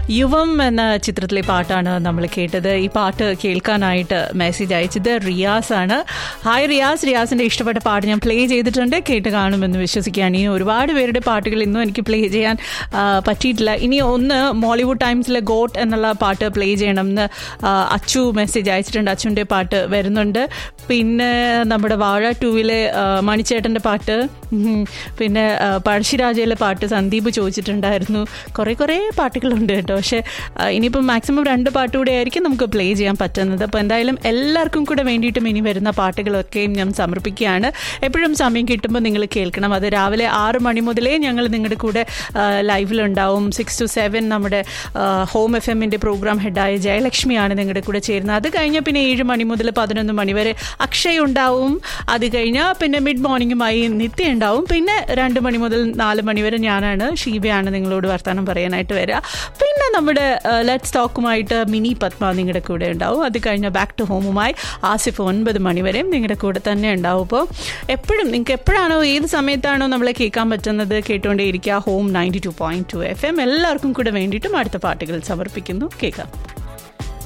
യുവം എന്ന ചിത്രത്തിലെ പാട്ടാണ് നമ്മൾ കേട്ടത് ഈ പാട്ട് കേൾക്കാനായിട്ട് മെസ്സേജ് അയച്ചത് റിയാസ് ആണ് ഹായ് റിയാസ് റിയാസിന്റെ ഇഷ്ടപ്പെട്ട പാട്ട് ഞാൻ പ്ലേ ചെയ്തിട്ടുണ്ട് കേട്ട് കാണുമെന്ന് വിശ്വസിക്കുകയാണ് ഇനി ഒരുപാട് പേരുടെ പാട്ടുകൾ ഇന്നും എനിക്ക് പ്ലേ ചെയ്യാൻ ആ, പറ്റിയിട്ടില്ല ഇനി ഒന്ന് മോളിവുഡ് ടൈംസിലെ ഗോട്ട് എന്നുള്ള പാട്ട് പ്ലേ ചെയ്യണം എന്ന് ആ, അച്ചു മെസ്സേജ് അയച്ചിട്ടുണ്ട് അച്ചുവിൻ്റെ പാട്ട് വരുന്നുണ്ട് പിന്നെ നമ്മുടെ വാഴ ടൂവിലെ മണിച്ചേട്ടൻ്റെ പാട്ട് ഉം, പിന്നെ ആ, പഴശ്ശിരാജയിലെ പാട്ട് സന്ദീപ് ചോദിച്ചിട്ടുണ്ടായിരുന്നു കുറേ കുറേ പാട്ടുകളുണ്ട് കേട്ടോ പക്ഷേ ആ, ഇനിയിപ്പം മാക്സിമം രണ്ട് പാട്ട് കൂടെ ആയിരിക്കും നമുക്ക് പ്ലേ ചെയ്യാൻ പറ്റുന്നത് അപ്പോൾ എന്തായാലും എല്ലാവർക്കും കൂടെ വേണ്ടിയിട്ടും ഇനി വരുന്ന പാട്ടുകളൊക്കെയും ഞാൻ സമർപ്പിക്കുകയാണ് എപ്പോഴും സമയം കിട്ടുമ്പോൾ നിങ്ങൾ കേൾക്കണം അത് രാവിലെ ആറ് മണി മുതലേ ഞങ്ങൾ നിങ്ങളുടെ കൂടെ ആ, ലൈവിലുണ്ടാവും സിക്സ് ടു സെവൻ നമ്മുടെ ആ, ഹോം എഫ് എമ്മിൻ്റെ പ്രോഗ്രാം ഹെഡായ ജയലക്ഷ്മിയാണ് നിങ്ങളുടെ കൂടെ ചേരുന്നത് അത് കഴിഞ്ഞാൽ പിന്നെ ഏഴ് മണി മുതൽ പതിനൊന്ന് മണി വരെ അക്ഷയ് ഉണ്ടാവും അത് കഴിഞ്ഞാൽ പിന്നെ മിഡ് മോർണിംഗുമായി നിത്യ ഉണ്ടാവും പിന്നെ രണ്ട് മണി മുതൽ നാല് മണി വരെ ഞാനാണ് ഷീബയാണ് നിങ്ങളോട് വർത്തമാനം പറയാനായിട്ട് വരിക പിന്നെ നമ്മുടെ ലെറ്റ്സ് ടോക്കുമായിട്ട് മിനി പത്മ നിങ്ങളുടെ കൂടെ ഉണ്ടാവും അത് കഴിഞ്ഞാൽ ബാക്ക് ടു ഹോമുമായി ആസിഫ് ഒൻപത് മണി വരെയും നിങ്ങളുടെ കൂടെ തന്നെ ഉണ്ടാവും അപ്പോൾ എപ്പോഴും നിങ്ങൾക്ക് എപ്പോഴാണോ ഏത് സമയത്താണോ നമ്മളെ കേൾക്കാൻ പറ്റുന്നത് കേട്ടുകൊണ്ടേയിരിക്കുക home ninety two point two F M എല്ലാവർക്കും കൂടെ വേണ്ടിയിട്ടും അടുത്ത പാട്ടുകൾ സമർപ്പിക്കുന്നു കേൾക്കാം